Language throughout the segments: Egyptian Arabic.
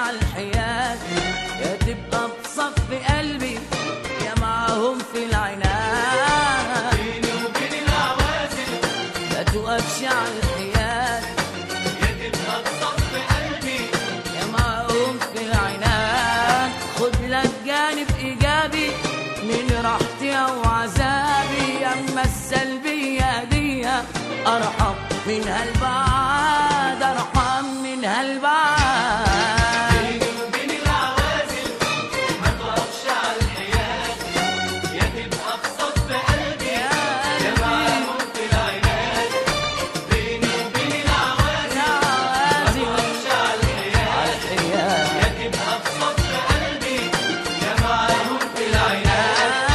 على الحياد يا تبقى بصف قلبي يا معاهم في العناد بيني وبين العوازل لا توقفش على الحياد يا تبقى بصف قلبي يا معاهم في العناد خد لك جانب ايجابي من راحتي او عذابي اما السلبيه دي ارحم منها البعاد ارحم منها البعاد بيني وبين العوازل ما تقفش على الحياد يا تبقى بصف قلبي يا معاهم في العناد بيني وبين العوازل ما تقفش على الحياد يا تبقى بصف قلبي يا معاهم في العناد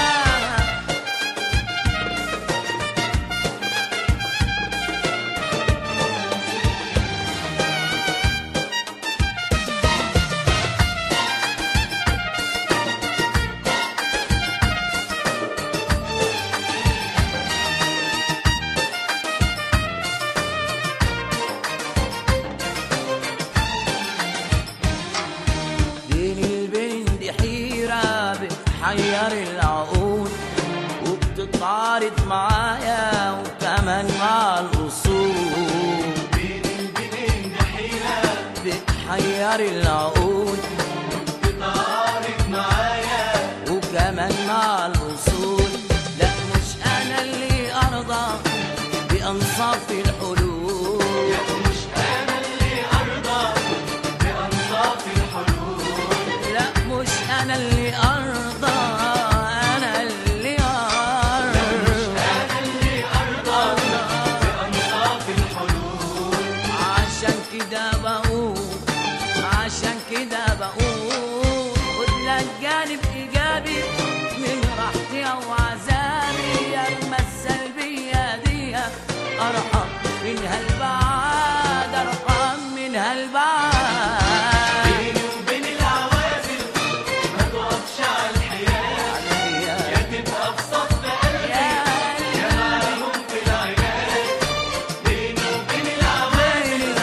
بين البين دي حيرة بتحير العقول وبتتعارض معايا وكمان مع الأصول بين البنين دحيرة بتحير العقول بتعارض معايا وكمان مع الأصول لا مش أنا اللي أرضى بأنصاف الحلول مش أنا اللي أرضى بأنصاف الحلول لا مش أنا اللي أرضى أنا اللي أرضى أنا اللي أرضى بأنصاف الحلول عشان كده بقول عشان كده بقول خد لك جانب ايجابي من راحتي او عذابي اما السلبيه دي ارحم منها البعاد ارحم منها البعاد بيني وبين العوازل ما تقفش على الحياة يا تبقى بصف قلبي يا يا معاهم في العناد بيني وبين العوازل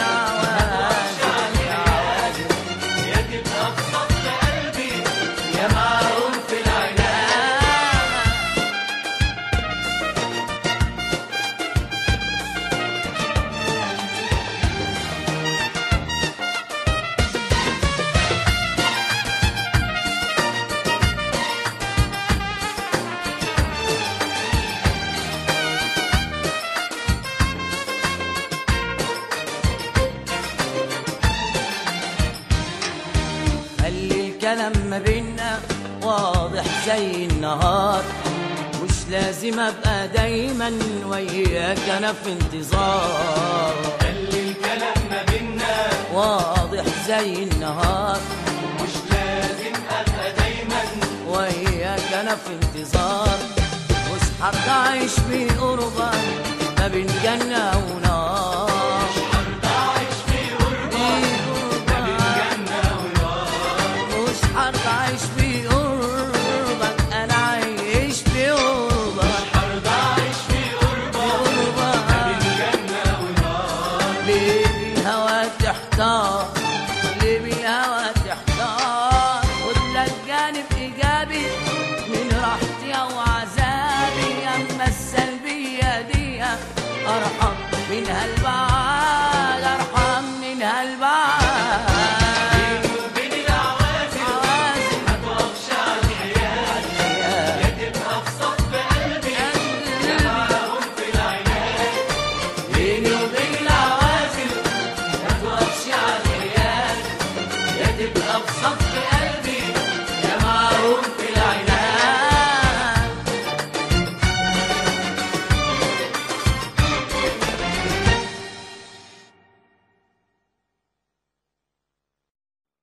يا تبقى بصف قلبي يا معاهم في العناد خلي الكلام ما بينا واضح زي النهار مش لازم ابقى دايما وياك انا في انتظار خلي الكلام ما بينا واضح زي النهار مش لازم ابقى دايما وياك انا في انتظار مش حد عايش بقربك ما بين جنة ونار هرضى اعيش في غربة ما بين جنة ونار مش حد عايش بقربك انا عايش بقربك هرضى اعيش في غربة ما بين جنة ونار ليه بالهوى تحتار ليه بالهوى تحتار خد لك جانب ايجابي من راحتي او عذابي اما السلبيه دي ارحم منها البعض